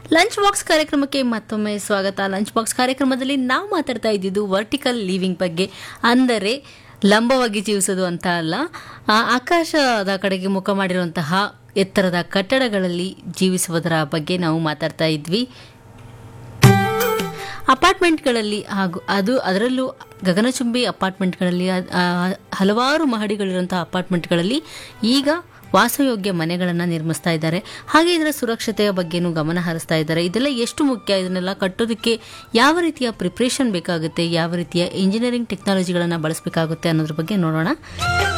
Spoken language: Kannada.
ಲಂಚ್ ಬಾಕ್ಸ್ ಕಾರ್ಯಕ್ರಮಕ್ಕೆ ಮತ್ತೊಮ್ಮೆ ಸ್ವಾಗತ ಲಂಚ್ ಬಾಕ್ಸ್ ಕಾರ್ಯಕ್ರಮದಲ್ಲಿ ನಾವು ಮಾತಾಡ್ತಾ ಇದ್ದಿದ್ದು ವರ್ಟಿಕಲ್ ಲಿವಿಂಗ್ ಬಗ್ಗೆ ಅಂದರೆ ಲಂಬವಾಗಿ ಜೀವಿಸೋದು ಅಂತ ಅಲ್ಲ ಆ, ಆಕಾಶದ ಕಡೆಗೆ ಮುಖ ಮಾಡಿರುವಂತಹ ಎತ್ತರದ ಕಟ್ಟಡಗಳಲ್ಲಿ ಜೀವಿಸುವುದರ ಬಗ್ಗೆ ನಾವು ಮಾತಾಡ್ತಾ ಇದ್ವಿ ಅಪಾರ್ಟ್ಮೆಂಟ್ಗಳಲ್ಲಿ ಹಾಗೂ ಅದು ಅದರಲ್ಲೂ ಗಗನಚುಂಬಿ ಅಪಾರ್ಟ್ಮೆಂಟ್ಗಳಲ್ಲಿ ಆ, ಆ, ಹಲವಾರು ಮಹಡಿಗಳಿರುವಂತಹ ಅಪಾರ್ಟ್ಮೆಂಟ್ಗಳಲ್ಲಿ ಈಗ ವಾಸಯೋಗ್ಯ ಮನೆಗಳನ್ನು ನಿರ್ಮಿಸ್ತಾ ಇದ್ದಾರೆ ಹಾಗೆ ಇದರ ಸುರಕ್ಷತೆಯ ಬಗ್ಗೆನೂ ಗಮನ ಹರಿಸ್ತಾ ಇದ್ದಾರೆ ಇದೆಲ್ಲ ಎಷ್ಟು ಮುಖ್ಯ ಇದನ್ನೆಲ್ಲ ಕಟ್ಟೋದಕ್ಕೆ ಯಾವ ರೀತಿಯ ಪ್ರಿಪ್ರೇಷನ್ ಬೇಕಾಗುತ್ತೆ ಯಾವ ರೀತಿಯ ಇಂಜಿನಿಯರಿಂಗ್ ಟೆಕ್ನಾಲಜಿಗಳನ್ನು ಬಳಸಬೇಕಾಗುತ್ತೆ ಅನ್ನೋದ್ರ ಬಗ್ಗೆ ನೋಡೋಣ